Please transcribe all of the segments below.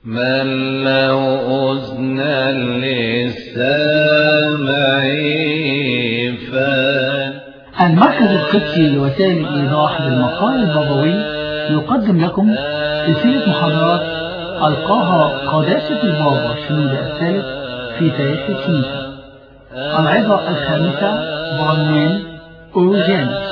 من له أذنا للسامع فان المركز القدسي لوسائل الإيضاح بالمقال البابوي يقدم لكم سلسلة محاضرات ألقاها قداسة البابا شنودة الثالث في تاريخ الكنيسة العظة الخامسة بعنوان أوروجانوس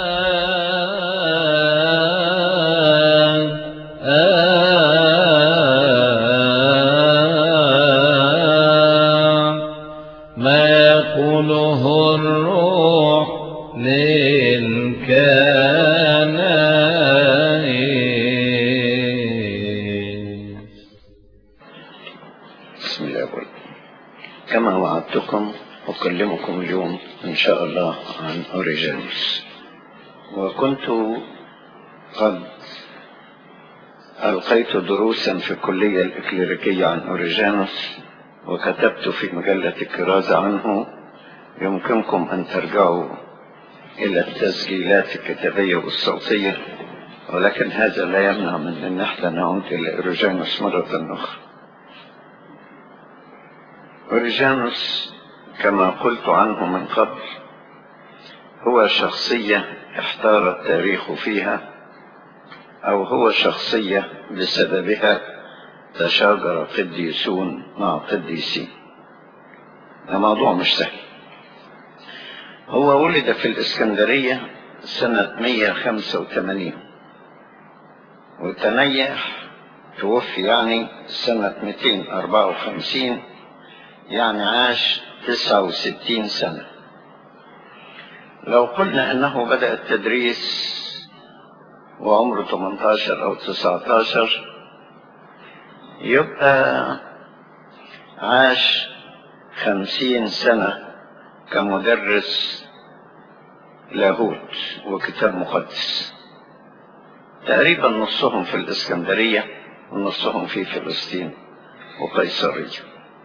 ما يقوله الروح للكنائس بسم الله الرحمن كما وعدتكم أكلمكم اليوم إن شاء الله عن أوريجانوس وكنت قد ألقيت دروسا في الكلية الإكليريكية عن أوريجانوس وكتبت في مجلة الكرازة عنه يمكنكم أن ترجعوا إلى التسجيلات الكتابية والصوتية ولكن هذا لا يمنع من أن احنا نعود إلى أوريجانوس مرة أخرى أوريجانوس كما قلت عنه من قبل هو شخصية احتار التاريخ فيها أو هو شخصية بسببها تشاجر قديسون مع قديسين ده موضوع مش سهل هو ولد في الإسكندرية سنة 185 وتنيح توفي يعني سنة 254 يعني عاش 69 سنة لو قلنا أنه بدأ التدريس وعمره 18 أو 19 يبقى عاش خمسين سنة كمدرس لاهوت وكتاب مقدس تقريبا نصهم في الإسكندرية ونصهم في فلسطين وقيصرية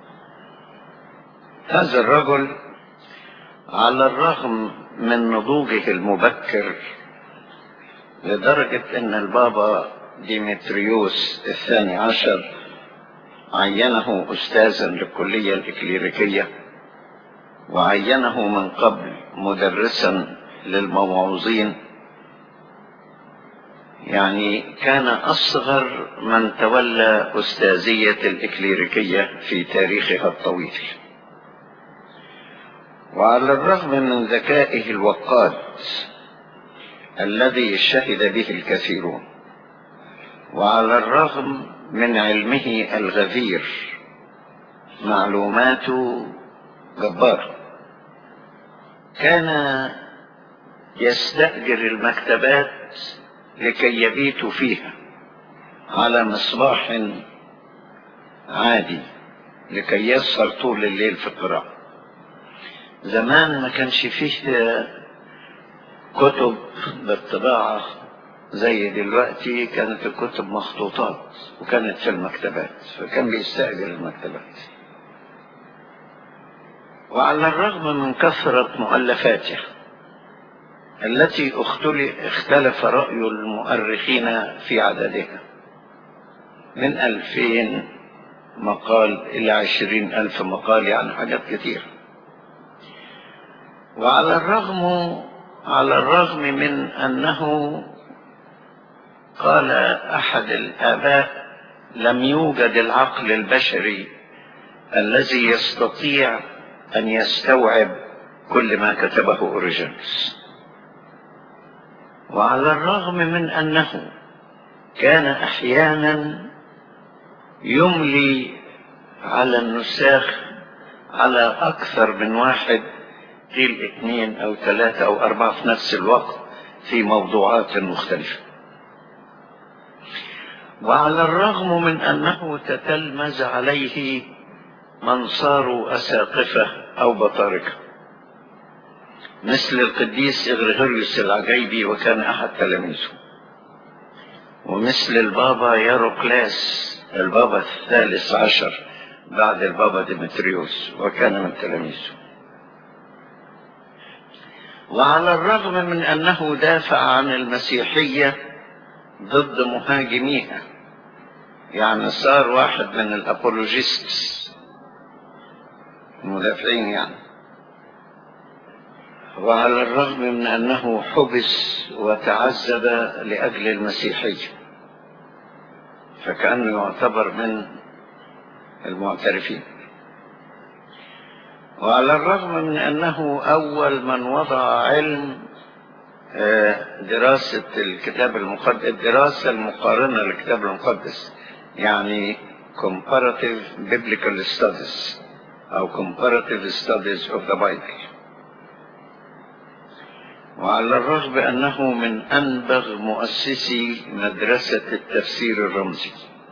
هذا الرجل على الرغم من نضوجه المبكر لدرجة ان البابا ديمتريوس الثاني عشر عينه استاذا للكلية الاكليريكية وعينه من قبل مدرسا للموعوظين يعني كان اصغر من تولى استاذية الاكليريكية في تاريخها الطويل وعلى الرغم من ذكائه الوقاد الذي شهد به الكثيرون وعلى الرغم من علمه الغفير معلوماته جبارة كان يستأجر المكتبات لكي يبيت فيها على مصباح عادي لكي يسهر طول الليل في القراءة زمان ما كانش فيه كتب بالطباعة زي دلوقتي كانت الكتب مخطوطات وكانت في المكتبات فكان بيستأجر المكتبات وعلى الرغم من كثرة مؤلفاته التي اختلف رأي المؤرخين في عددها من ألفين مقال إلى عشرين ألف مقال يعني حاجات كتير وعلى الرغم على الرغم من أنه قال أحد الآباء لم يوجد العقل البشري الذي يستطيع أن يستوعب كل ما كتبه أوريجينوس وعلى الرغم من أنه كان أحيانا يملي على النساخ على أكثر من واحد قيل اثنين أو ثلاثة أو أربعة في نفس الوقت في موضوعات مختلفة وعلى الرغم من أنه تتلمذ عليه من صاروا أساقفة أو بطاركة مثل القديس إغريغوريوس العجيبي وكان أحد تلاميذه ومثل البابا ياروكلاس البابا الثالث عشر بعد البابا ديمتريوس وكان من تلاميذه وعلى الرغم من أنه دافع عن المسيحية ضد مهاجميها يعني صار واحد من الابولوجيست المدافعين يعني وعلى الرغم من انه حبس وتعذب لاجل المسيحيه فكانه يعتبر من المعترفين وعلى الرغم من انه اول من وضع علم دراسة الكتاب المقدس الدراسة المقارنة للكتاب المقدس يعني comparative biblical studies أو comparative studies of the Bible وعلى الرغم أنه من أنبغ مؤسسي مدرسة التفسير الرمزي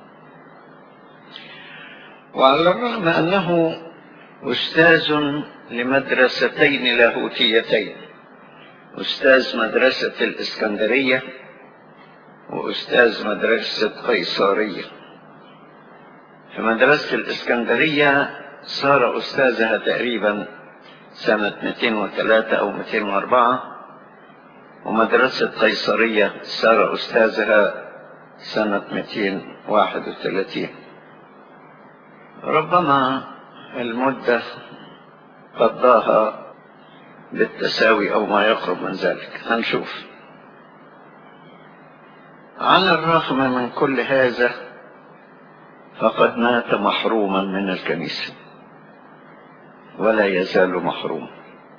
وعلى الرغم أنه أستاذ لمدرستين لاهوتيتين أستاذ مدرسة الإسكندرية وأستاذ مدرسة قيصرية في مدرسة الإسكندرية صار أستاذها تقريبا سنة 203 أو 204 ومدرسة قيصرية صار أستاذها سنة 231 ربما المدة قضاها بالتساوي أو ما يقرب من ذلك هنشوف على الرغم من كل هذا فقد مات محروما من الكنيسة ولا يزال محروما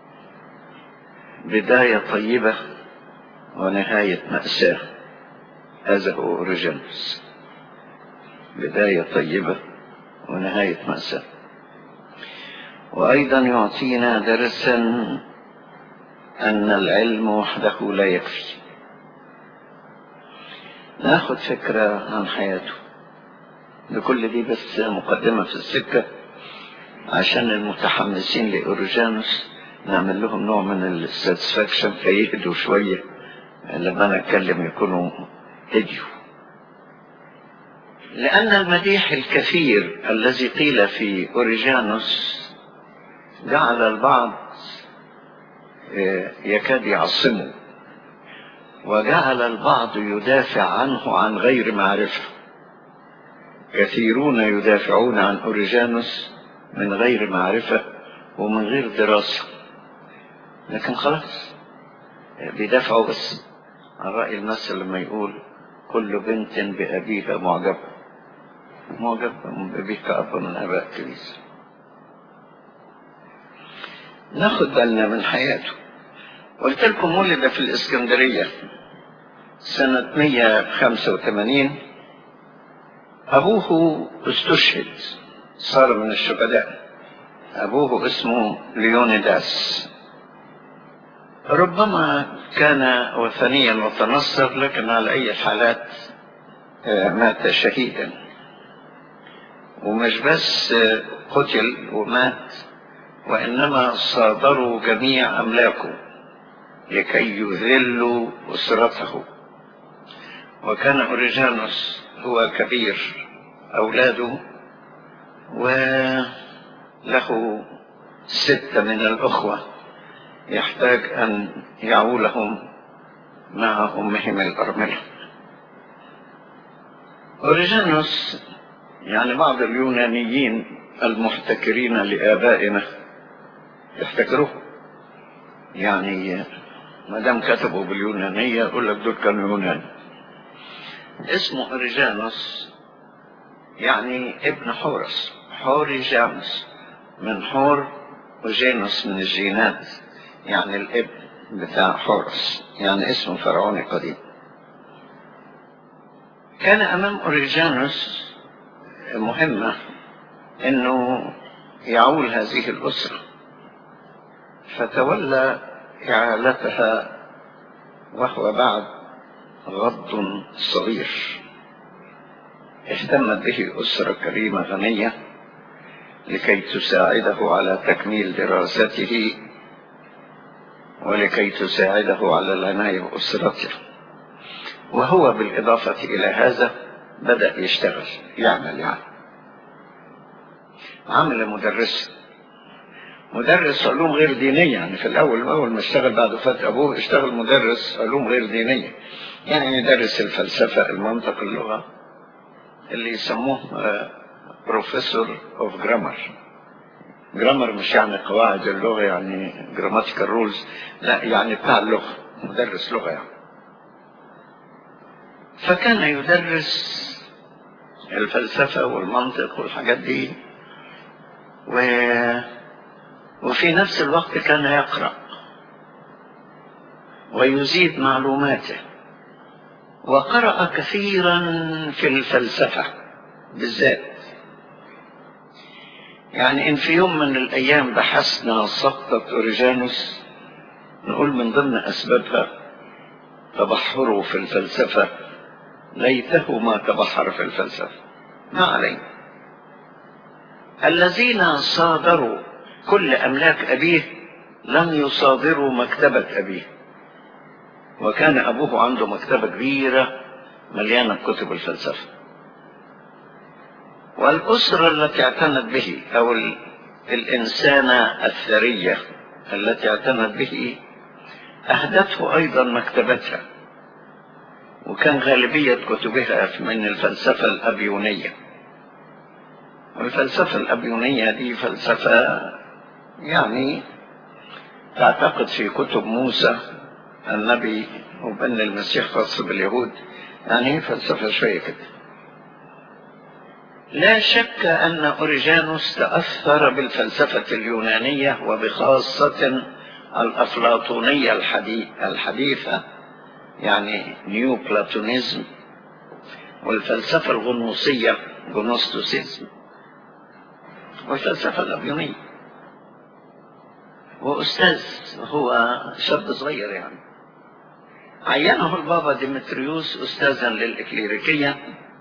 بداية طيبة ونهاية مأساة هذا هو أوريجينوس بداية طيبة ونهاية مأساة وأيضا يعطينا درسا أن العلم وحده لا يكفي ناخد فكرة عن حياته لكل دي بس مقدمة في السكة عشان المتحمسين لأورجانوس نعمل لهم نوع من الساتسفاكشن فيهدوا شوية لما أنا أتكلم يكونوا هديوا لأن المديح الكثير الذي قيل في أوريجانوس جعل البعض يكاد يعصمه وجعل البعض يدافع عنه عن غير معرفة كثيرون يدافعون عن أوريجانوس من غير معرفة ومن غير دراسة لكن خلاص بيدافعوا بس عن رأي المثل لما يقول كل بنت بأبيها معجبة معجبة بأبيك أب من أباء الكنيسة ناخد بالنا من حياته قلت لكم ولد في الإسكندرية سنة 185 أبوه استشهد صار من الشهداء أبوه اسمه ليونيداس ربما كان وثنيا وتنصر لكن على أي الحالات مات شهيدا ومش بس قتل ومات وإنما صادروا جميع أملاكه لكي يذلوا أسرته وكان أوريجانوس هو كبير أولاده وله ستة من الأخوة يحتاج أن يعولهم مع أمهم الأرملة أوريجانوس يعني بعض اليونانيين المحتكرين لآبائنا يحتكروه يعني ما دام كتبوا باليونانية يقول لك دول كانوا يونان اسمه أوريجانوس يعني ابن حورس حوريجانوس من حور وجينوس من الجينات يعني الابن بتاع حورس يعني اسم فرعوني قديم كان أمام أوريجانوس مهمة انه يعول هذه الاسره فتولى اعالتها وهو بعد غض صغير اهتمت به اسره كريمه غنيه لكي تساعده على تكميل دراسته ولكي تساعده على العنايه باسرته وهو بالاضافه الى هذا بدا يشتغل يعمل يعني عمل مدرس مدرس علوم غير دينية يعني في الأول أول ما اشتغل بعد وفاة أبوه اشتغل مدرس علوم غير دينية يعني يدرس الفلسفة المنطق اللغة اللي يسموه بروفيسور اوف جرامر جرامر مش يعني قواعد اللغة يعني جراماتيكال رولز لا يعني بتاع اللغة مدرس لغة يعني فكان يدرس الفلسفة والمنطق والحاجات دي و... وفي نفس الوقت كان يقرأ ويزيد معلوماته وقرأ كثيرا في الفلسفة بالذات يعني إن في يوم من الأيام بحثنا سقطة أوريجانوس نقول من ضمن أسبابها تبحره في الفلسفة ليته ما تبحر في الفلسفة ما علينا الذين صادروا كل أملاك أبيه لم يصادروا مكتبة أبيه وكان أبوه عنده مكتبة كبيرة مليانة كتب الفلسفة والأسرة التي اعتنت به أو الإنسانة الثرية التي اعتنت به أهدته أيضا مكتبتها وكان غالبية كتبها من الفلسفة الأبيونية والفلسفة الأبيونية دي فلسفة يعني تعتقد في كتب موسى النبي وبأن المسيح خاص باليهود يعني فلسفة شوية كده لا شك أن أوريجانوس تأثر بالفلسفة اليونانية وبخاصة الأفلاطونية الحديثة يعني نيو بلاتونيزم والفلسفة الغنوصية جنوستوسيزم والفلسفة الأبيونية وأستاذ هو شاب صغير يعني عينه البابا ديمتريوس أستاذا للإكليريكية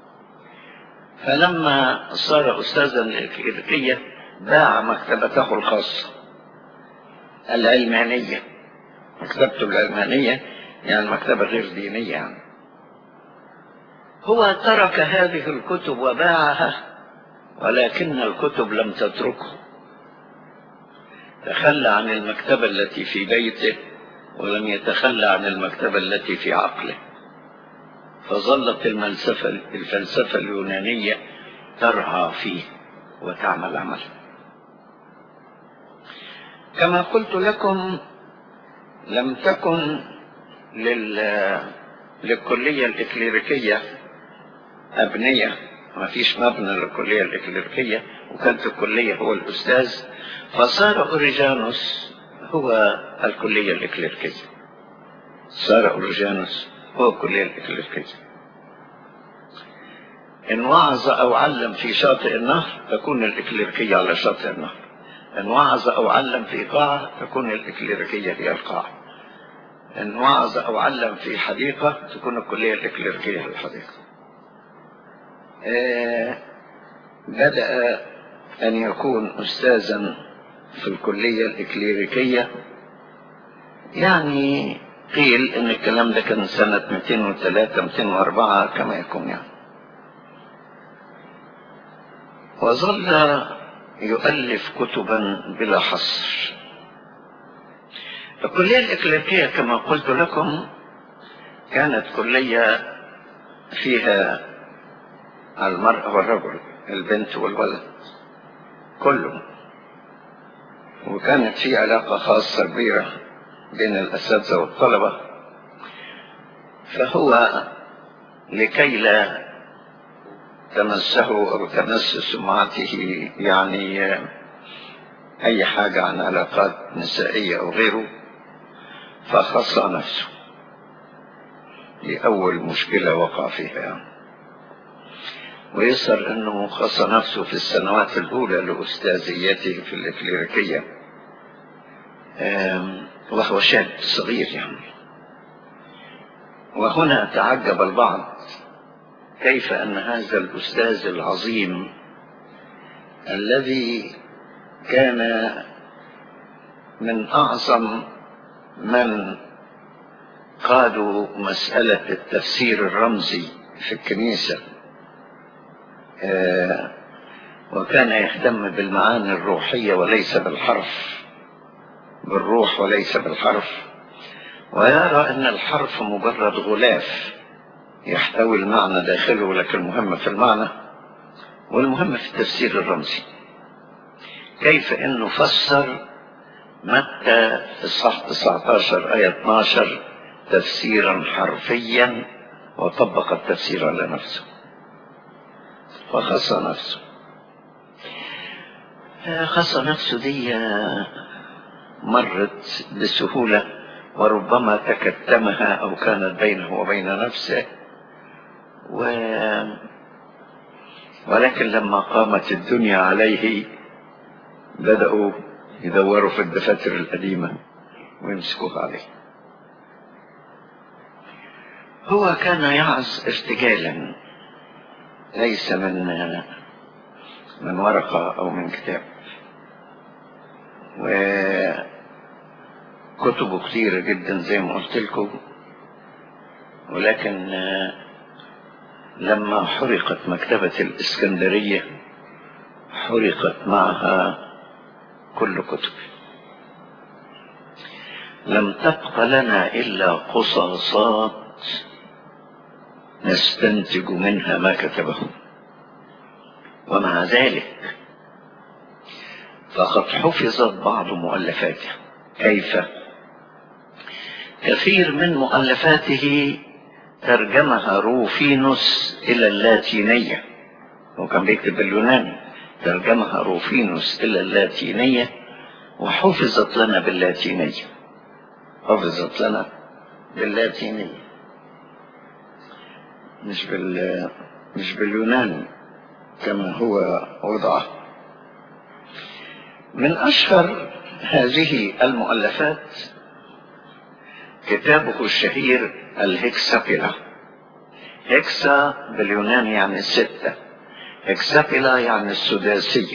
فلما صار أستاذا للإكليريكية باع مكتبته الخاصة العلمانية مكتبته العلمانية يعني مكتبة غير دينية يعني هو ترك هذه الكتب وباعها ولكن الكتب لم تتركه تخلى عن المكتبة التي في بيته ولم يتخلى عن المكتبة التي في عقله فظلت الملسفة الفلسفة اليونانية ترعى فيه وتعمل عمله كما قلت لكم لم تكن لل... للكلية الإكليريكية أبنية ما فيش مبنى للكلية الإكليريكية وكانت الكلية هو الأستاذ فصار أوريجانوس هو الكلية الإكليريكية صار أوريجانوس هو الكلية الإكليريكية إن وعظ أو علم في شاطئ النهر تكون الإكليريكية على شاطئ النهر إن وعظ أو علم في قاعة تكون الإكليريكية هي القاعة إن وعظ أو علم في حديقة تكون الكلية الإكليريكية هي الحديقة آه بدأ أن يكون أستاذا في الكلية الإكليريكية يعني قيل إن الكلام ده كان سنة 203 204 كما يكون يعني وظل يؤلف كتبا بلا حصر الكلية الإكليريكية كما قلت لكم كانت كلية فيها المرأة والرجل البنت والولد كله وكانت في علاقة خاصة كبيرة بين الأساتذة والطلبة فهو لكي لا تمسه أو تمس سمعته يعني أي حاجة عن علاقات نسائية أو غيره فخصى نفسه لأول مشكلة وقع فيها يعني. ويظهر أنه خص نفسه في السنوات الأولى لأستاذيته في الإكليريكية وهو شاب صغير يعني وهنا تعجب البعض كيف أن هذا الأستاذ العظيم الذي كان من أعظم من قادوا مسألة التفسير الرمزي في الكنيسة آه وكان يهتم بالمعاني الروحية وليس بالحرف بالروح وليس بالحرف ويرى أن الحرف مجرد غلاف يحتوي المعنى داخله لكن المهم في المعنى والمهم في التفسير الرمزي كيف انه فسر متى الصح 19 آية 12 تفسيرا حرفيا وطبق التفسير على نفسه وخص نفسه خص نفسه دي مرت بسهولة وربما تكتمها أو كانت بينه وبين نفسه و... ولكن لما قامت الدنيا عليه بدأوا يدوروا في الدفاتر القديمة ويمسكوها عليه هو كان يعظ ارتجالا ليس من من ورقة أو من كتاب وكتبه كتيرة جدا زي ما قلت لكم ولكن لما حرقت مكتبة الإسكندرية حرقت معها كل كتبه لم تبق لنا إلا قصاصات نستنتج منها ما كتبه ومع ذلك فقد حفظت بعض مؤلفاته كيف كثير من مؤلفاته ترجمها روفينوس إلى اللاتينية وكان بيكتب باليوناني ترجمها روفينوس إلى اللاتينية وحفظت لنا باللاتينية حفظت لنا باللاتينية مش بال مش باليوناني كما هو وضعه من أشهر هذه المؤلفات كتابه الشهير الهكسابيلا هكسا باليوناني يعني الستة هكسابيلا يعني السداسية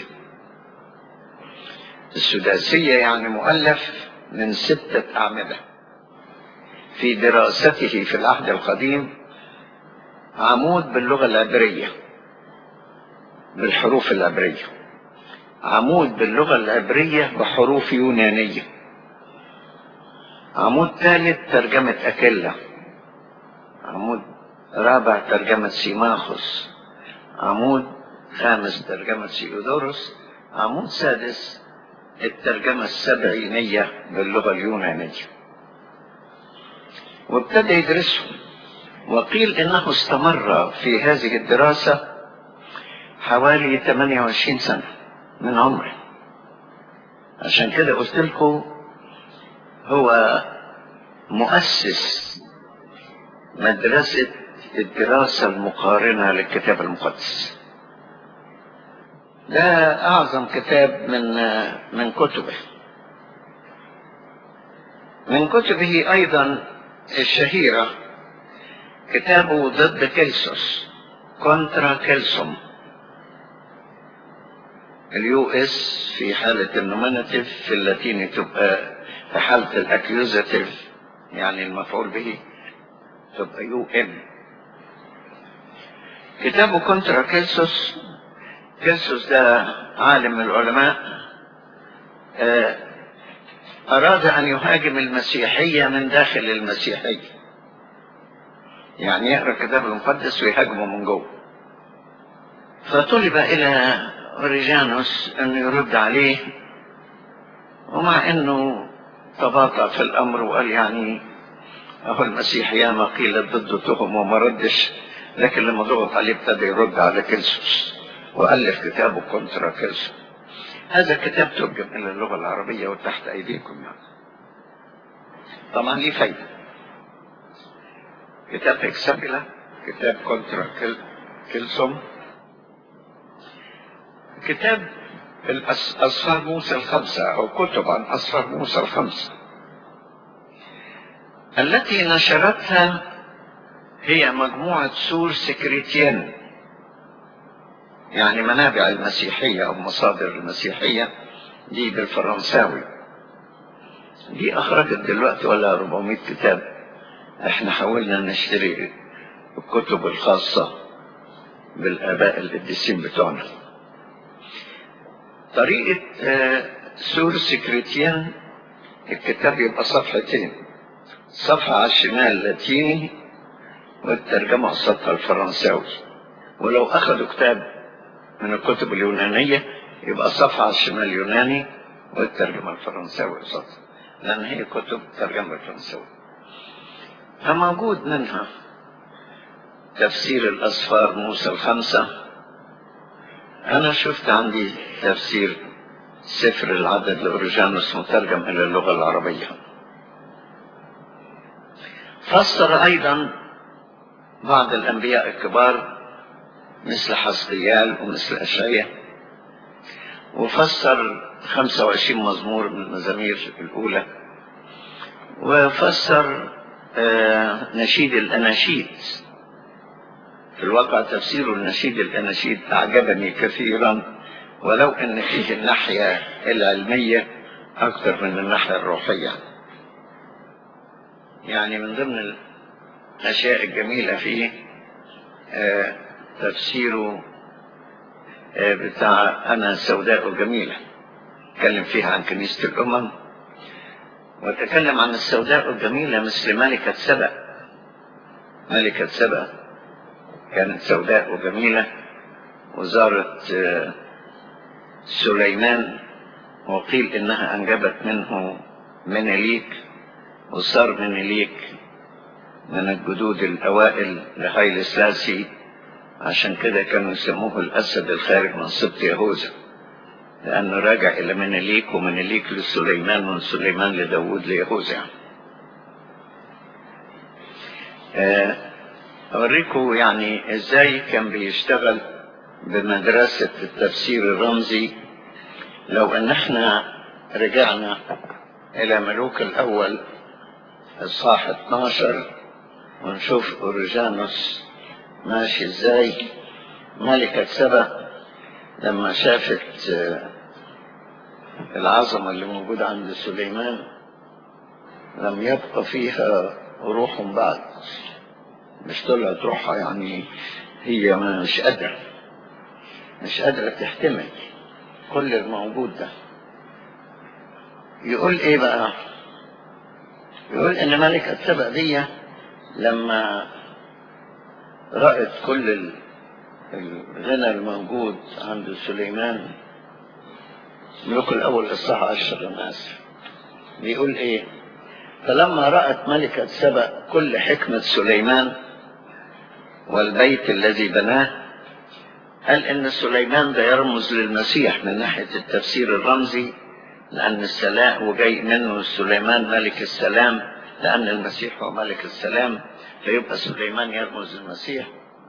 السداسية يعني مؤلف من ستة أعمدة في دراسته في العهد القديم عمود باللغة العبرية بالحروف العبرية عمود باللغة العبرية بحروف يونانية عمود ثالث ترجمة أكيلا عمود رابع ترجمة سيماخوس عمود خامس ترجمة سيودوروس عمود سادس الترجمة السبعينية باللغة اليونانية وابتدى يدرسهم وقيل انه استمر في هذه الدراسة حوالي 28 سنة من عمره عشان كده قلت لكم هو مؤسس مدرسة الدراسة المقارنة للكتاب المقدس ده أعظم كتاب من من كتبه من كتبه أيضا الشهيرة كتابه ضد كيلسوس كونترا كيلسوم اليو اس في حالة النوميناتيف في اللاتيني تبقى في حالة الاكيوزاتيف يعني المفعول به تبقى يو ام كتابه كونترا كيلسوس كيلسوس ده عالم من العلماء أراد أن يهاجم المسيحية من داخل المسيحية يعني يقرأ الكتاب المقدس ويهاجمه من جوه فطلب إلى أوريجانوس أن يرد عليه ومع أنه تباطأ في الأمر وقال يعني أهو المسيح ياما قيل ضده تهم وما ردش لكن لما ضغط عليه ابتدى يرد على كيلسوس وألف كتابه كونترا كيلسوس هذا كتاب ترجم إلى اللغة العربية وتحت أيديكم يعني طبعا ليه فايدة كتاب هكسابيلا كتاب كونترا كيل... كيلسوم كتاب أسفار موسى الخمسة أو كتب عن أسفار موسى الخمسة التي نشرتها هي مجموعة سور سكريتيان يعني منابع المسيحية أو مصادر المسيحية دي بالفرنساوي دي أخرجت دلوقتي ولا 400 كتاب احنا حاولنا نشتري الكتب الخاصة بالآباء القديسين بتوعنا طريقة سور سكريتيان الكتاب يبقى صفحتين صفحة على الشمال لاتيني والترجمة على السطح الفرنساوي ولو أخذوا كتاب من الكتب اليونانية يبقى الصفحة على الشمال يوناني والترجمة الفرنساوي قصادها لأن هي كتب ترجمة فرنساوي فموجود منها تفسير الأسفار موسى الخمسة أنا شفت عندي تفسير سفر العدد لأوريجانوس مترجم إلى اللغة العربية فسر أيضا بعض الأنبياء الكبار مثل حسقيال ومثل أشعية وفسر 25 مزمور من المزامير الأولى وفسر آه نشيد الأناشيد في الواقع تفسير النشيد الأناشيد أعجبني كثيرا ولو أن فيه الناحية العلمية أكثر من الناحية الروحية يعني من ضمن الأشياء الجميلة فيه آه تفسيره آه بتاع أنا سوداء جميلة تكلم فيها عن كنيسة الأمم وتكلم عن السوداء الجميلة مثل ملكة سبأ ملكة سبأ كانت سوداء وجميلة وزارت آه سليمان وقيل إنها أنجبت منه منيليك وصار منيليك من الجدود الأوائل لهايل سلاسي عشان كده كانوا يسموه الأسد الخارج من سبط يهوذا لأنه راجع إلى منيليك ومنيليك لسليمان ومن سليمان لداود ليهوذا أوريكم يعني إزاي كان بيشتغل بمدرسة التفسير الرمزي لو أن احنا رجعنا إلى ملوك الأول الصاح 12 ونشوف أوريجانوس ماشي إزاي ملكة سبأ لما شافت العظمة اللي موجودة عند سليمان لم يبقى فيها روح بعد مش طلعت روحها يعني هي مش قادرة مش قادرة تحتمل كل الموجود ده يقول ايه بقى يقول ان ملكة سبأ دي لما رأت كل الغنى الموجود عند سليمان ملوك الأول الصح عشر الناس بيقول إيه فلما رأت ملكة سبأ كل حكمة سليمان والبيت الذي بناه قال إن سليمان ده يرمز للمسيح من ناحية التفسير الرمزي لأن السلام وجاي منه سليمان ملك السلام لأن المسيح هو ملك السلام فيبقى سليمان يرمز للمسيح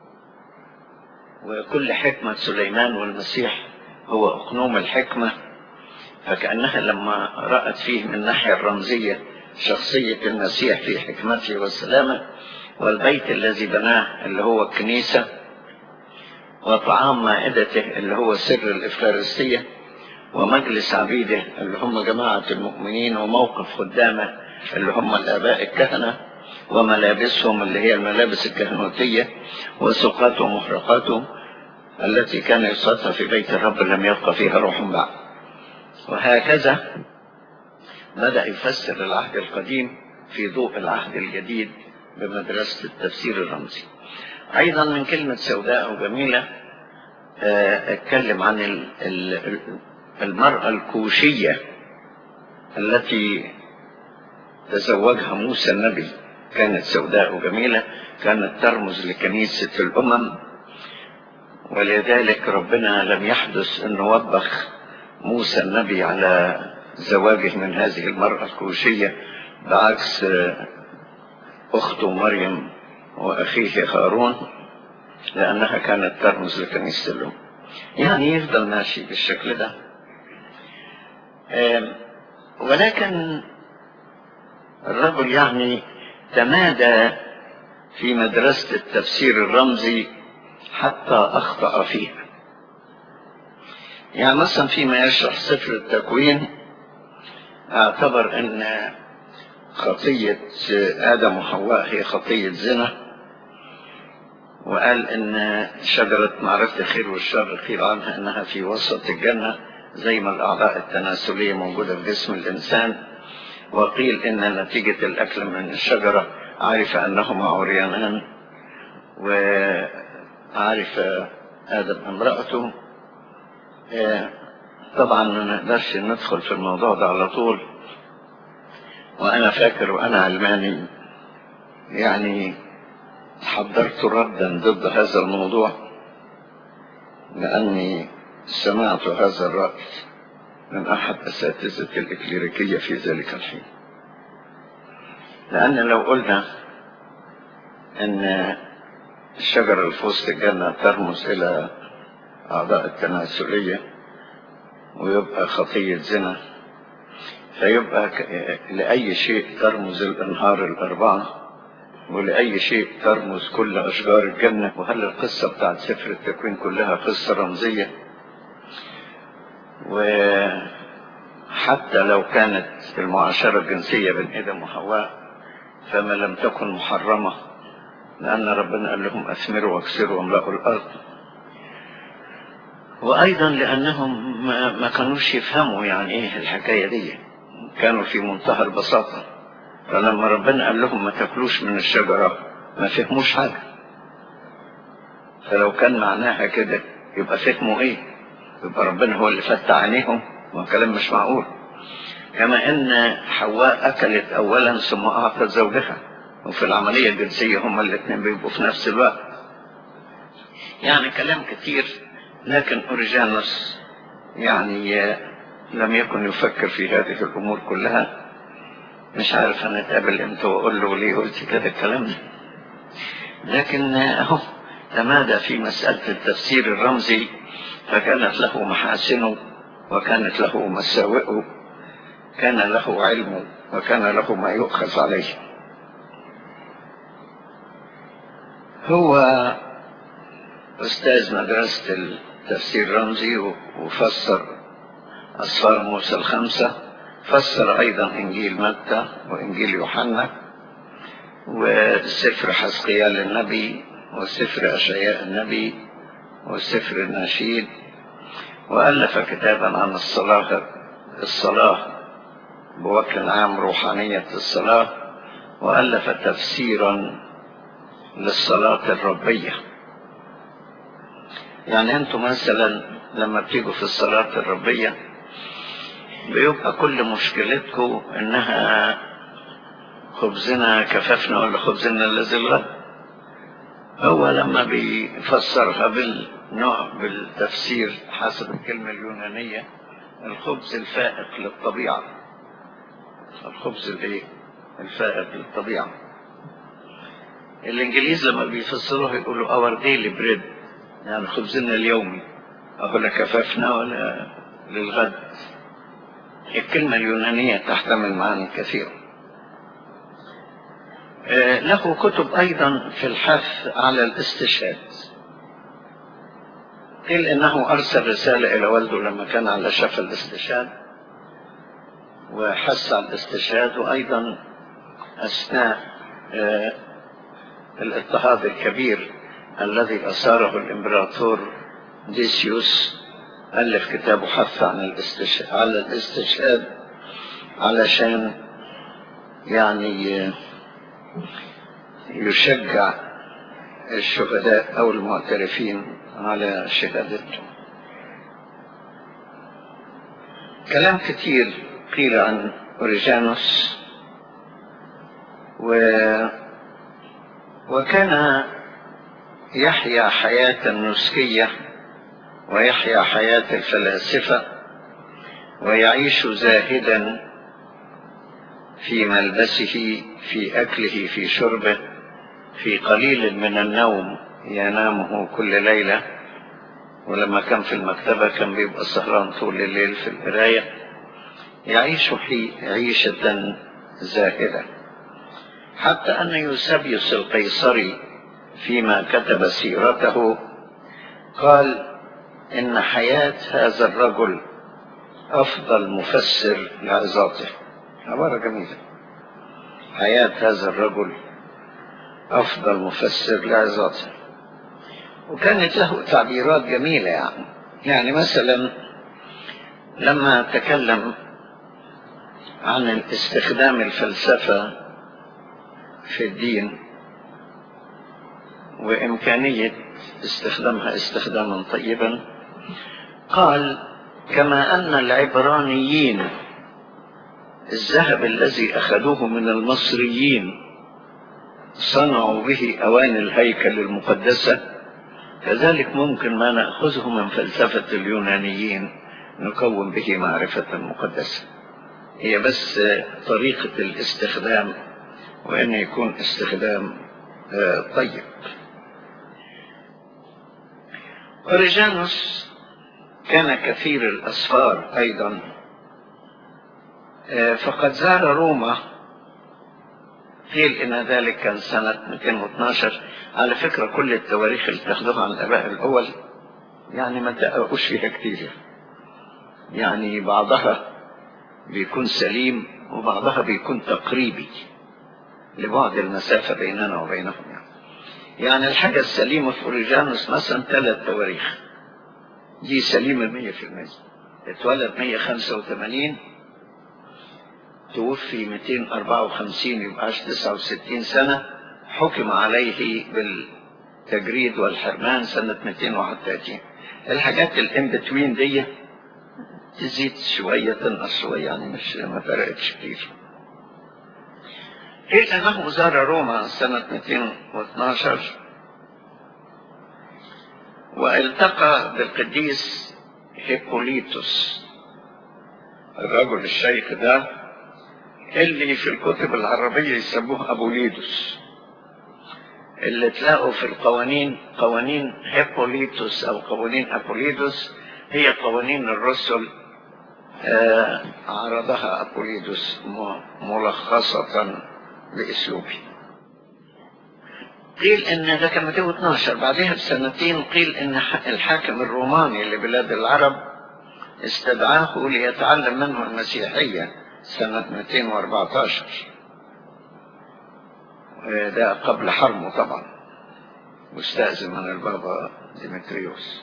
وكل حكمة سليمان والمسيح هو أقنوم الحكمة فكأنها لما رأت فيه من الناحية الرمزية شخصية المسيح في حكمته والسلامة والبيت الذي بناه اللي هو الكنيسة وطعام مائدته اللي هو سر الإفخارستية ومجلس عبيده اللي هم جماعة المؤمنين وموقف خدامه اللي هم الآباء الكهنة وملابسهم اللي هي الملابس الكهنوتية وسقاته ومحرقاته التي كان يصلها في بيت الرب لم يبقى فيها روح بعد وهكذا بدأ يفسر العهد القديم في ضوء العهد الجديد بمدرسة التفسير الرمزي أيضا من كلمة سوداء وجميلة اتكلم عن المرأة الكوشية التي تزوجها موسى النبي كانت سوداء وجميلة كانت ترمز لكنيسة الأمم ولذلك ربنا لم يحدث أن وبخ موسى النبي على زواجه من هذه المرأة الكوشية بعكس أخته مريم وأخيه هارون لأنها كانت ترمز لكنيسة الأمم يعني يفضل ماشي بالشكل ده ولكن الرجل يعني تمادى في مدرسة التفسير الرمزي حتى أخطأ فيها يعني مثلا فيما يشرح سفر التكوين اعتبر أن خطية آدم وحواء هي خطية زنا وقال أن شجرة معرفة الخير والشر قيل عنها أنها في وسط الجنة زي ما الأعضاء التناسلية موجودة في جسم الإنسان وقيل ان نتيجة الاكل من الشجرة عرف انهما عريانان وعرف ادم امرأته آه، طبعا ما نقدرش ندخل في الموضوع ده على طول وانا فاكر وانا علماني يعني حضرت ردا ضد هذا الموضوع لاني سمعت هذا الرأي من احد اساتذة الاكليريكية في ذلك الحين لان لو قلنا ان الشجرة اللي في وسط الجنة ترمز الى اعضاء التناسلية ويبقى خطية زنا فيبقى ك- لأي شيء ترمز الأنهار الأربعة ولأي شيء ترمز كل أشجار الجنة وهل القصة بتاعت سفر التكوين كلها قصة رمزية وحتى لو كانت المعاشرة الجنسية بين آدم وحواء فما لم تكن محرمة لأن ربنا قال لهم أثمروا واكسروا واملأوا الأرض وأيضا لأنهم ما ما كانوش يفهموا يعني إيه الحكاية دي كانوا في منتهى البساطة فلما ربنا قال لهم ما تاكلوش من الشجرة ما فهموش حاجة فلو كان معناها كده يبقى فهموا ايه يبقى ربنا هو اللي فتح عينيهم وكلام مش معقول كما ان حواء اكلت اولا ثم اعطت زوجها وفي العملية الجنسية هما الاثنين بيبقوا في نفس الوقت يعني كلام كتير لكن اوريجانوس يعني لم يكن يفكر في هذه الامور كلها مش عارف هنتقابل امتى واقول له ليه قلت كده الكلام ده لكن اهو تمادى في مسألة التفسير الرمزي فكانت له محاسنه وكانت له مساوئه كان له علمه وكان له ما يؤخذ عليه هو أستاذ مدرسة التفسير الرمزي وفسر أسفار موسى الخمسة فسر أيضا إنجيل متى وإنجيل يوحنا وسفر حسقيال النبي وسفر أشعياء النبي وسفر النشيد وألف كتابا عن الصلاة الصلاة بوجه عام روحانية الصلاة وألف تفسيرا للصلاة الربية يعني أنتم مثلا لما بتيجوا في الصلاة الربية بيبقى كل مشكلتكم انها خبزنا كففنا ولا خبزنا الذي الغد هو لما بيفسرها بالنوع بالتفسير حسب الكلمة اليونانية الخبز الفائق للطبيعة الخبز الايه الفائق للطبيعة الانجليز لما بيفسروها يقولوا اور ديلي بريد يعني خبزنا اليومي اهو لا كففنا ولا للغد الكلمة اليونانية تحتمل معاني كثيرة له كتب أيضا في الحث على الاستشهاد قيل إنه أرسل رسالة إلى والده لما كان على شفا الاستشهاد وحث على الاستشهاد وأيضا أثناء الاضطهاد الكبير الذي أثاره الإمبراطور ديسيوس ألف كتابه حث عن الاستشهاد على الاستشهاد علشان يعني يشجع الشهداء أو المعترفين على شهادتهم كلام كتير قيل عن أوريجانوس و وكان يحيا حياة نسكية ويحيا حياة الفلاسفة ويعيش زاهدا في ملبسه في أكله في شربه في قليل من النوم ينامه كل ليلة ولما كان في المكتبة كان بيبقى سهران طول الليل في القراية يعيش في عيشة زاهدة حتى أن يوسبيوس القيصري فيما كتب سيرته قال إن حياة هذا الرجل أفضل مفسر لعظاته عبارة جميلة حياة هذا الرجل أفضل مفسر لعظاته وكانت له تعبيرات جميلة يعني يعني مثلا لما تكلم عن استخدام الفلسفة في الدين وإمكانية استخدامها استخداما طيبا قال كما أن العبرانيين الذهب الذي أخذوه من المصريين صنعوا به أواني الهيكل المقدسة كذلك ممكن ما نأخذه من فلسفة اليونانيين نكون به معرفة مقدسة هي بس طريقة الاستخدام وأن يكون استخدام طيب أوريجانوس كان كثير الأسفار أيضا فقد زار روما قيل إن ذلك كان سنة 212 على فكرة كل التواريخ اللي تاخدوها عن الآباء الأول يعني ما تقوش فيها كتير يعني بعضها بيكون سليم وبعضها بيكون تقريبي لبعد المسافة بيننا وبينهم يعني, يعني الحاجة السليمة في أوريجانوس مثلا ثلاث تواريخ دي سليمة مية في المية اتولد 185 توفي 254 يبقى عاش 69 سنة حكم عليه بالتجريد والحرمان سنة 231 الحاجات الان بتوين دي تزيد شوية تنقص شوية يعني مش ما فرقتش كتير قيل انه زار روما سنة 212 والتقى بالقديس هيبوليتوس الرجل الشيخ ده اللي في الكتب العربية يسموه أبو ليدوس اللي تلاقوا في القوانين قوانين هيبوليتوس أو قوانين أبوليدوس هي قوانين الرسل آه عرضها أبوليدوس ملخصة بأسلوبه قيل ان ده كان 212 بعدها بسنتين قيل ان الحاكم الروماني لبلاد العرب استدعاه ليتعلم منه المسيحيه سنة 214 ده قبل حرمه طبعا واستأذن من البابا ديمتريوس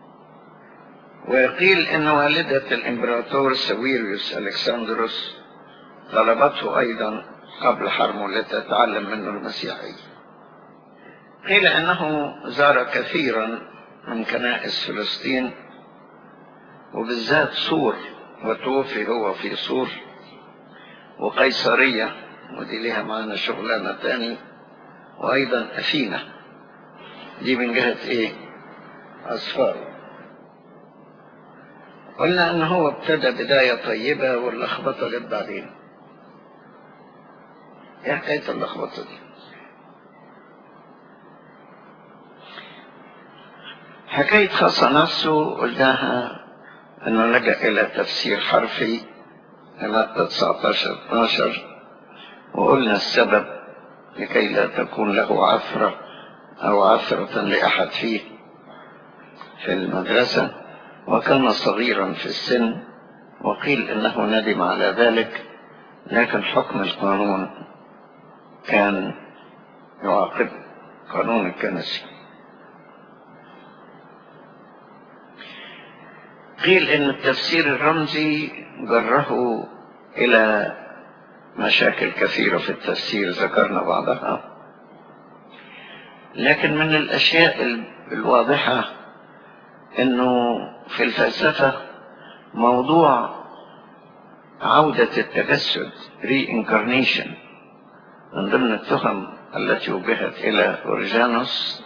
وقيل ان والدة الامبراطور سويريوس الكسندروس طلبته ايضا قبل حرمه لتتعلم منه المسيحية قيل انه زار كثيرا من كنائس فلسطين وبالذات سور وتوفي هو في سور وقيصرية ودي ليها معانا شغلانة تاني وأيضا أثينا دي من جهة إيه؟ أصفار قلنا إن هو ابتدى بداية طيبة واللخبطة جت بعدين إيه حكاية اللخبطة دي؟ حكاية خاصة نفسه قلناها إنه لجأ إلى تفسير حرفي مادة 19 12 وقلنا السبب لكي لا تكون له عثرة أو عثرة لأحد فيه في المدرسة وكان صغيرا في السن وقيل إنه ندم على ذلك لكن حكم القانون كان يعاقب قانون الكنسي قيل ان التفسير الرمزي جره الى مشاكل كثيرة في التفسير ذكرنا بعضها لكن من الاشياء الواضحة انه في الفلسفة موضوع عودة التجسد reincarnation من ضمن التهم التي وجهت الى اورجانوس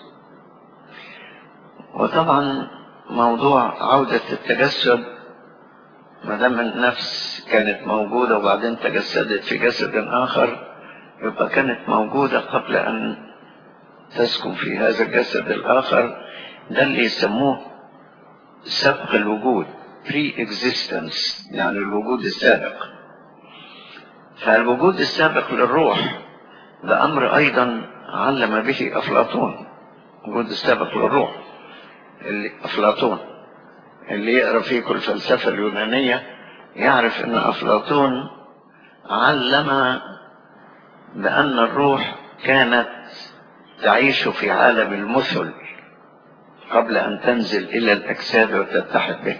وطبعا موضوع عودة التجسد ما دام النفس كانت موجودة وبعدين تجسدت في جسد آخر يبقى كانت موجودة قبل أن تسكن في هذا الجسد الآخر ده اللي يسموه سبق الوجود pre-existence يعني الوجود السابق فالوجود السابق للروح ده أمر أيضا علم به أفلاطون الوجود السابق للروح اللي أفلاطون اللي يقرأ فيكم الفلسفة اليونانية يعرف أن أفلاطون علم بأن الروح كانت تعيش في عالم المثل قبل أن تنزل إلى الأجساد وتتحد به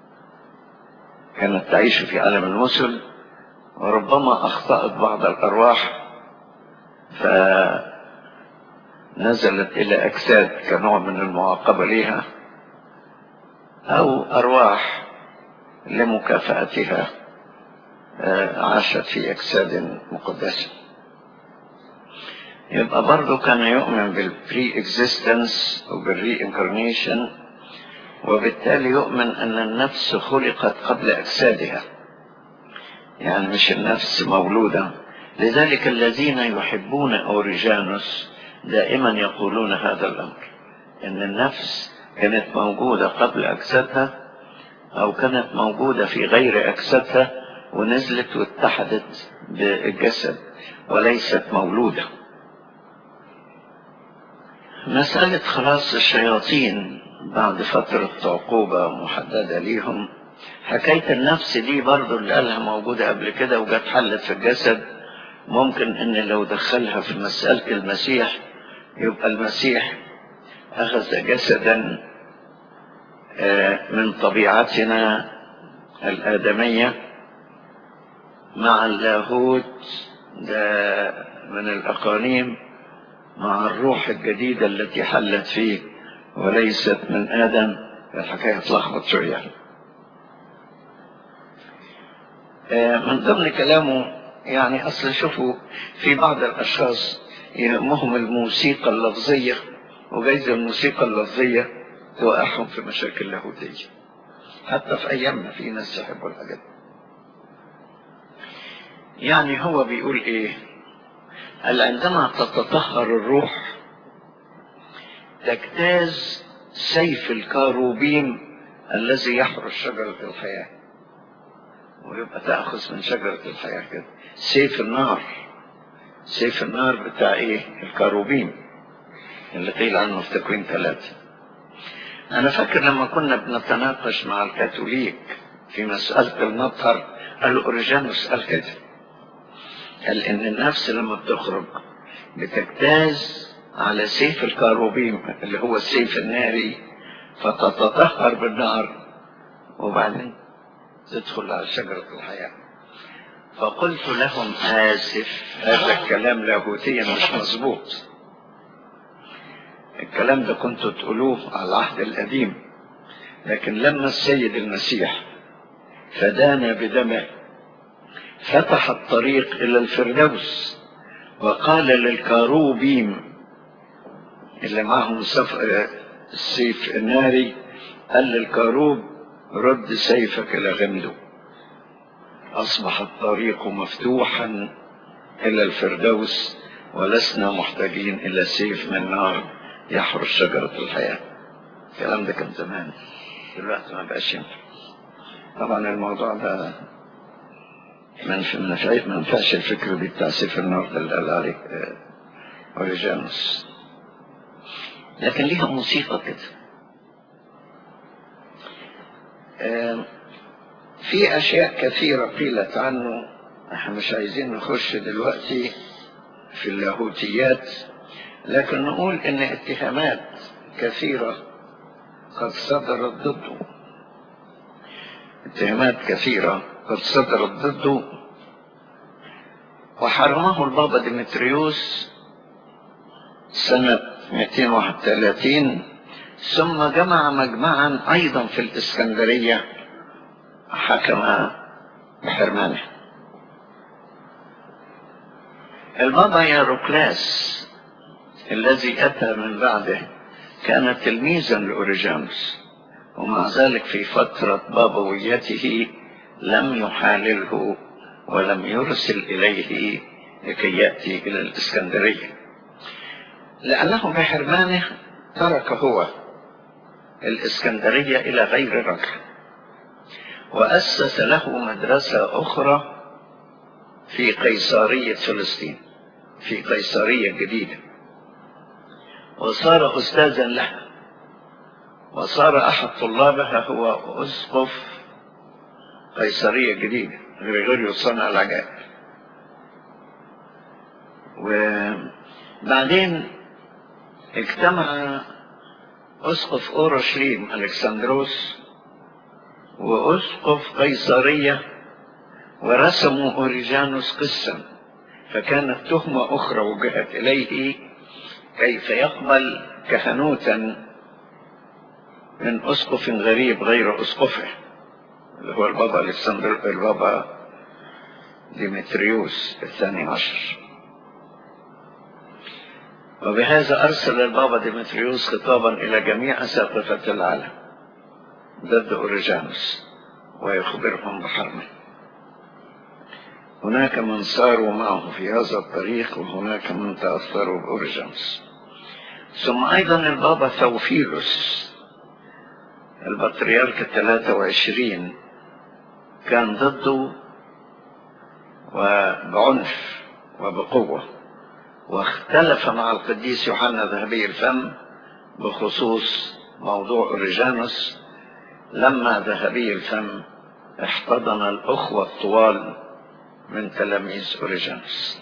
كانت تعيش في عالم المثل وربما أخطأت بعض الأرواح فنزلت إلى أجساد كنوع من المعاقبة ليها أو أرواح لمكافأتها عاشت في أجساد مقدسة يبقى برضه كان يؤمن بالبري اكزيستنس وبالري انكارنيشن وبالتالي يؤمن أن النفس خلقت قبل أجسادها يعني مش النفس مولودة لذلك الذين يحبون أوريجانوس دائما يقولون هذا الأمر أن النفس كانت موجودة قبل أجسادها أو كانت موجودة في غير أجسادها ونزلت واتحدت بالجسد وليست مولودة مسألة خلاص الشياطين بعد فترة عقوبة محددة ليهم حكاية النفس دي برضو اللي قالها موجودة قبل كده وجت حلت في الجسد ممكن ان لو دخلها في مسألة المسيح يبقى المسيح أخذ جسدا من طبيعتنا الآدمية مع اللاهوت ده من الأقانيم مع الروح الجديدة التي حلت فيه وليست من آدم الحكاية اتلخبط شوية من ضمن كلامه يعني أصل شوفوا في بعض الأشخاص يهمهم الموسيقى اللفظية وجايز الموسيقى اللفظية توقعهم في مشاكل لاهوتية حتى في أيامنا في ناس يحبوا الحاجات يعني هو بيقول إيه قال عندما تتطهر الروح تجتاز سيف الكاروبيم الذي يحرس شجرة الحياة ويبقى تأخذ من شجرة الحياة كده سيف النار سيف النار بتاع ايه الكاروبيم اللي قيل عنه في تكوين ثلاثة انا فاكر لما كنا بنتناقش مع الكاثوليك في مسألة المطهر قال اوريجانوس قال كده قال ان النفس لما بتخرج بتجتاز على سيف الكاروبيم اللي هو السيف الناري فتتطهر بالنار وبعدين تدخل على شجرة الحياة فقلت لهم آسف هذا الكلام لاهوتيا مش مظبوط الكلام ده كنتوا تقولوه على العهد القديم لكن لما السيد المسيح فدانا بدمه فتح الطريق إلى الفردوس وقال للكاروبيم اللي معهم السيف الناري قال للكاروب رد سيفك إلى غمده أصبح الطريق مفتوحا إلى الفردوس ولسنا محتاجين إلى سيف من نار يحرس شجرة الحياة الكلام ده كان زمان دلوقتي ما بقاش ينفع طبعا الموضوع ده ما ينفعش الفكر دي بتاع سيف النار ده اللي قال عليه اوريجانوس لكن ليها موسيقى كده في أشياء كثيرة قيلت عنه احنا مش عايزين نخش دلوقتي في اللاهوتيات لكن نقول ان اتهامات كثيرة قد صدرت ضده اتهامات كثيرة قد صدرت ضده وحرمه البابا ديمتريوس سنة 231 ثم جمع مجمعا ايضا في الاسكندرية حكم بحرمانه البابا ياروكلاس الذي اتى من بعده كان تلميذا لاوريجانوس ومع ذلك في فترة بابويته لم يحالله ولم يرسل إليه لكي يأتي إلى الإسكندرية لأنه بحرمانه ترك هو الإسكندرية إلى غير رجع وأسس له مدرسة أخرى في قيصرية فلسطين في قيصرية جديدة وصار أستاذا لها وصار أحد طلابها هو أسقف قيصرية جديدة غريغوريوس صنع العجائب وبعدين اجتمع أسقف أورشليم ألكسندروس وأسقف قيصرية ورسموا أوريجانوس قسا فكانت تهمة أخرى وجهت إليه كيف يقبل كهنوتا من أسقف غريب غير أسقفه اللي هو البابا الكسندر البابا ديمتريوس الثاني عشر وبهذا أرسل البابا ديمتريوس خطابا إلى جميع أساقفة العالم ضد أوريجانوس ويخبرهم بحرمه هناك من ساروا معه في هذا الطريق وهناك من تأثروا بأوريجانوس ثم أيضا البابا ثوفيلوس البطريرك الثلاثة وعشرين كان ضده وبعنف وبقوة واختلف مع القديس يوحنا ذهبي الفم بخصوص موضوع أوريجانوس لما ذهبي الفم احتضن الأخوة الطوال من تلاميذ أوريجانوس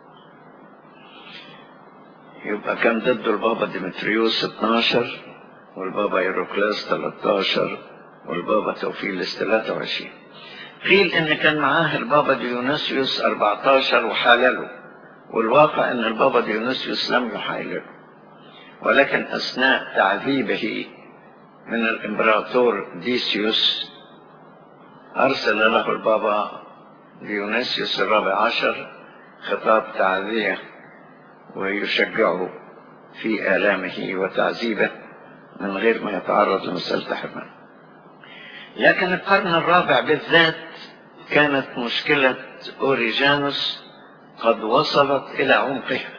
يبقى كان ضده البابا ديمتريوس 12 والبابا ايروكلاس 13 والبابا توفيلس 23 قيل ان كان معاه البابا ديونيسيوس 14 وحالله والواقع ان البابا ديونيسيوس لم يحالله ولكن اثناء تعذيبه من الامبراطور ديسيوس ارسل له البابا ديونيسيوس الرابع عشر خطاب تعزيه ويشجعه في آلامه وتعذيبه من غير ما يتعرض لمسألة حرمان لكن القرن الرابع بالذات كانت مشكلة أوريجانوس قد وصلت إلى عمقها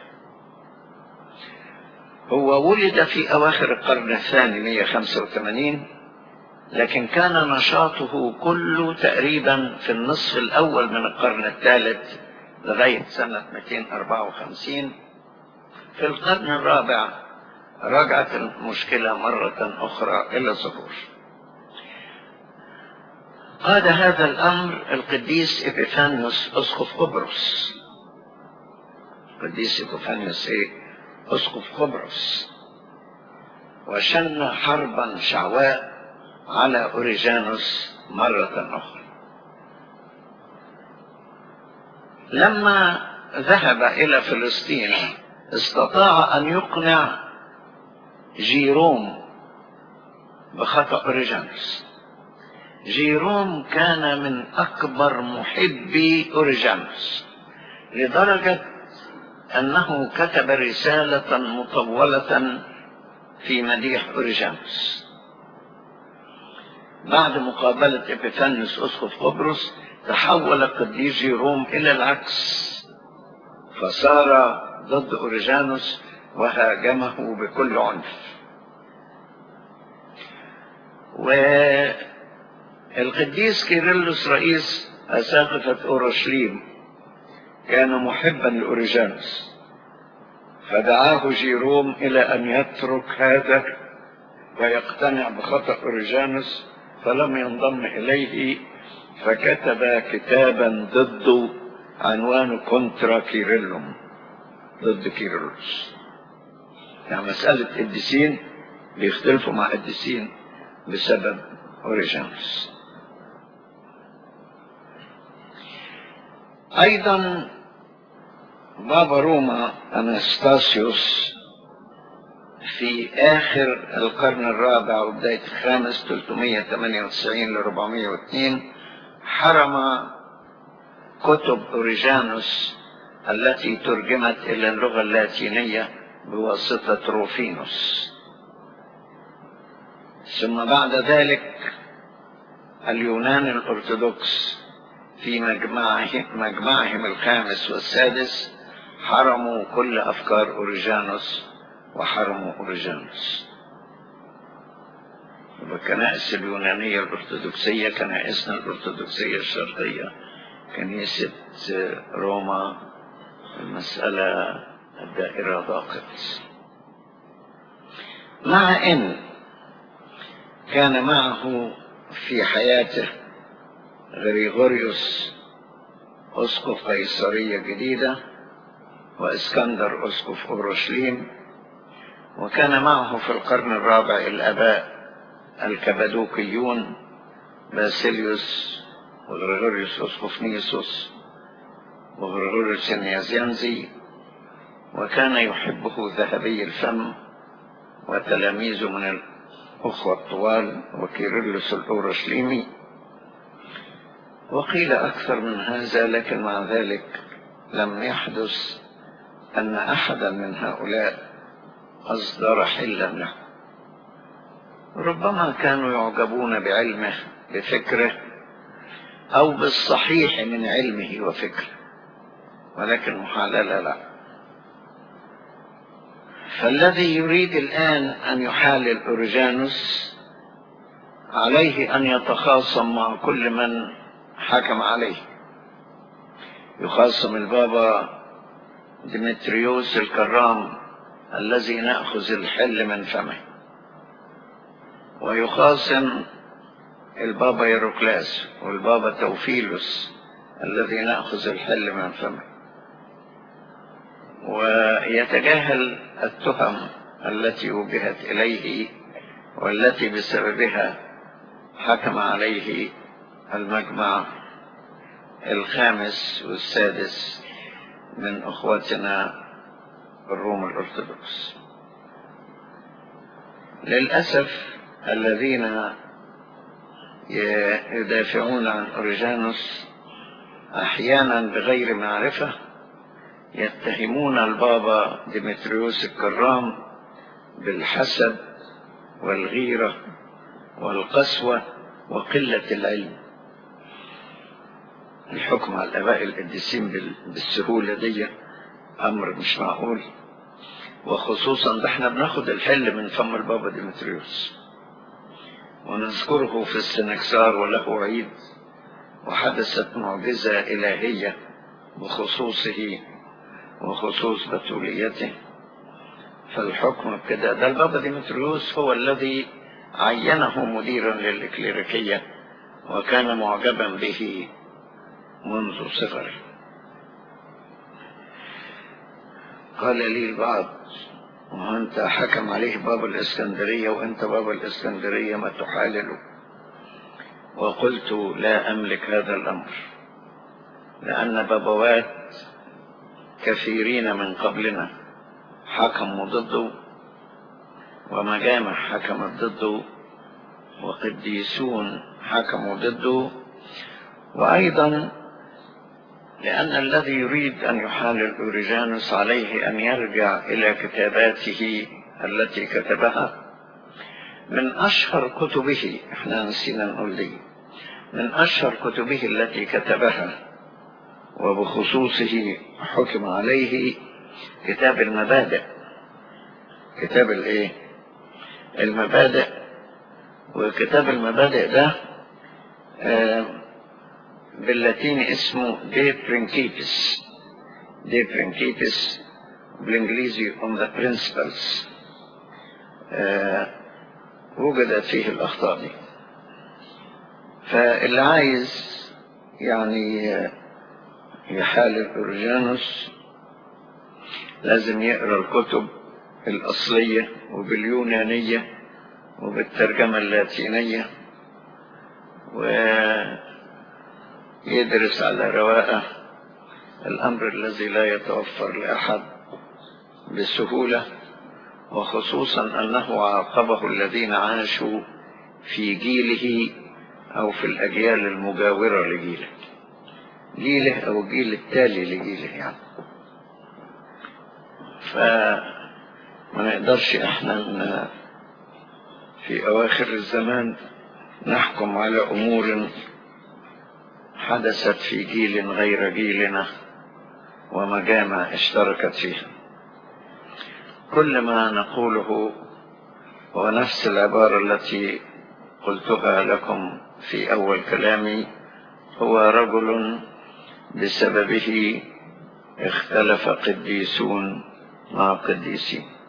هو ولد في أواخر القرن الثاني 185 لكن كان نشاطه كله تقريبا في النصف الأول من القرن الثالث لغاية سنة 254 في القرن الرابع رجعت المشكلة مرة أخرى إلى الظهور قاد هذا الأمر القديس إبيفانيوس أسقف قبرص القديس إبيفانيوس إيه؟ أسقف قبرص وشن حربا شعواء على أوريجانوس مرة أخرى لما ذهب إلى فلسطين استطاع أن يقنع جيروم بخطأ أوريجانوس جيروم كان من أكبر محبي أوريجانوس لدرجة أنه كتب رسالة مطولة في مديح أوريجانوس بعد مقابلة إبيفانيوس أسقف قبرص تحول القديس جيروم إلى العكس فصار ضد أوريجانوس وهاجمه بكل عنف والقديس كيرلس رئيس أساقفة أورشليم كان محبا لأوريجانوس فدعاه جيروم إلى أن يترك هذا ويقتنع بخطأ أوريجانوس فلم ينضم إليه فكتب كتابا ضده عنوانه كونترا كيرلم ضد كيرلس يعني مسألة قديسين بيختلفوا مع قديسين بسبب أوريجانوس أيضا بابا روما أنستاسيوس في آخر القرن الرابع وبداية الخامس 398 ل 402 حرم كتب أوريجانوس التي ترجمت إلى اللغة اللاتينية بواسطة روفينوس ثم بعد ذلك اليونان الأرثوذكس في مجمعهم, مجمعهم الخامس والسادس حرموا كل أفكار أوريجانوس وحرموا أوريجانوس والكنائس اليونانية الأرثوذكسية كنائسنا الأرثوذكسية الشرقية كنيسة روما المسألة الدائرة ضاقت مع أن كان معه في حياته غريغوريوس أسقف قيصرية جديدة وإسكندر أسقف أورشليم وكان معه في القرن الرابع الآباء الكبدوكيون باسيليوس وغريغوريوس أسقف نيسوس وغريغوريوس النيازيانزي وكان يحبه ذهبي الفم وتلاميذه من الأخوة الطوال وكيرلس الأورشليمي وقيل أكثر من هذا لكن مع ذلك لم يحدث أن أحدا من هؤلاء أصدر حلا له ربما كانوا يعجبون بعلمه بفكره أو بالصحيح من علمه وفكره ولكن محاللة لا فالذي يريد الآن أن يحالل أورجانوس عليه أن يتخاصم مع كل من حكم عليه يخاصم البابا ديمتريوس الكرام الذي نأخذ الحل من فمه ويخاصم البابا يروكلاس والبابا توفيلوس الذي نأخذ الحل من فمه ويتجاهل التهم التي وجهت إليه والتي بسببها حكم عليه المجمع الخامس والسادس من أخواتنا الروم الأرثوذكس للأسف الذين يدافعون عن أوريجانوس أحيانا بغير معرفة يتهمون البابا ديمتريوس الكرام بالحسد والغيرة والقسوة وقلة العلم الحكم على الآباء القديسين بالسهولة دي أمر مش معقول وخصوصا ده احنا بناخد الحل من فم البابا ديمتريوس ونذكره في السنكسار وله عيد وحدثت معجزة إلهية بخصوصه وخصوص بتوليته فالحكم بكده ده البابا ديمتريوس هو الذي عينه مديرا للإكليريكية وكان معجبا به منذ صغره قال لي البعض وأنت حكم عليه باب الإسكندرية وأنت باب الإسكندرية ما تحالله وقلت لا أملك هذا الأمر لأن بابوات كثيرين من قبلنا حكموا ضده ومجامع حكمت ضده وقديسون حكموا ضده وأيضا لأن الذي يريد أن يحالل أوريجانوس عليه أن يرجع إلى كتاباته التي كتبها من أشهر كتبه احنا نسينا نقول دي من أشهر كتبه التي كتبها وبخصوصه حكم عليه كتاب المبادئ كتاب الايه المبادئ وكتاب المبادئ ده آه باللاتيني اسمه دي برينكيتس دي برينكيتس بالانجليزي on the principles آه وجدت فيه الاخطاء دي فاللي عايز يعني يحالل اورجانوس لازم يقرا الكتب الاصليه وباليونانيه وبالترجمه اللاتينيه ويدرس على رواقه الامر الذي لا يتوفر لاحد بسهوله وخصوصا انه عاقبه الذين عاشوا في جيله او في الاجيال المجاوره لجيله جيله او الجيل التالي لجيله يعني فما نقدرش احنا في اواخر الزمان نحكم على امور حدثت في جيل غير جيلنا ومجامع اشتركت فيها كل ما نقوله هو نفس العبارة التي قلتها لكم في أول كلامي هو رجل بسببه اختلف قديسون مع قديسين